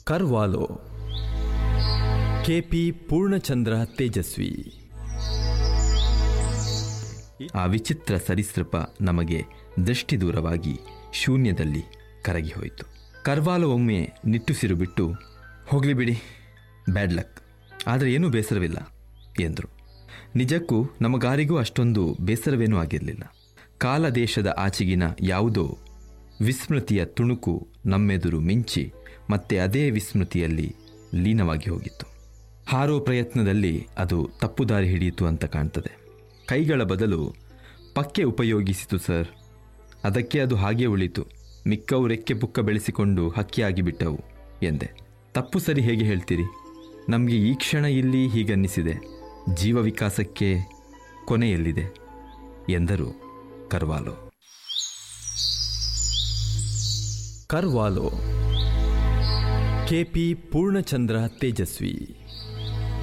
Carvalho K P Poornachandra Tejasvi ಆ ವಿಚಿತ್ರ ಸರೀಸೃಪ ನಮಗೆ ದೃಷ್ಟಿ ದೂರವಾಗಿ ಶೂನ್ಯದಲ್ಲಿ ಕರಗಿ ಹೋಯಿತು ಕರ್ವಾಲೋ ಒಮ್ಮೆ ನಿಟ್ಟುಸಿರು ಬಿಟ್ಟು ಹೋಗಲಿ ಬಿಡಿ ಬ್ಯಾಡ್ ಲಕ್ ಆದರೆ ಏನೂ ಬೇಸರವಿಲ್ಲ ಎಂದರು ನಿಜಕ್ಕೂ ನಮಗಾರಿಗೂ ಅಷ್ಟೊಂದು ಬೇಸರವೇನೂ ಆಗಿರಲಿಲ್ಲ ಕಾಲ ದೇಶದ ಆಚೆಗಿನ ಯಾವುದೋ ವಿಸ್ಮೃತಿಯ ತುಣುಕು ನಮ್ಮೆದುರು ಮಿಂಚಿ ಮತ್ತೆ ಅದೇ ವಿಸ್ಮೃತಿಯಲ್ಲಿ ಲೀನವಾಗಿ ಹೋಗಿತ್ತು ಹಾರೋ ಪ್ರಯತ್ನದಲ್ಲಿ ಅದು ತಪ್ಪುದಾರಿ ಹಿಡಿಯಿತು ಅಂತ ಕಾಣ್ತದೆ ಕೈಗಳ ಬದಲು ಪಕ್ಕೆ ಉಪಯೋಗಿಸಿತು ಸರ್ ಅದಕ್ಕೆ ಅದು ಹಾಗೆ ಉಳಿತು ಮಿಕ್ಕವು ರೆಕ್ಕೆ ಪುಕ್ಕ ಬೆಳೆಸಿಕೊಂಡು ಹಕ್ಕಿಯಾಗಿ ಬಿಟ್ಟವು ಎಂದೆ ತಪ್ಪು ಸರಿ ಹೇಗೆ ಹೇಳ್ತೀರಿ ನಮಗೆ ಈ ಕ್ಷಣ ಇಲ್ಲಿ ಹೀಗನ್ನಿಸಿದೆ ಜೀವ ವಿಕಾಸಕ್ಕೆ ಕೊನೆಯಲ್ಲಿದೆ ಎಂದರು ಕರ್ವಾಲೋ ಕರ್ವಾಲೋ ಕೆಪಿ ಪೂರ್ಣಚಂದ್ರ ತೇಜಸ್ವಿ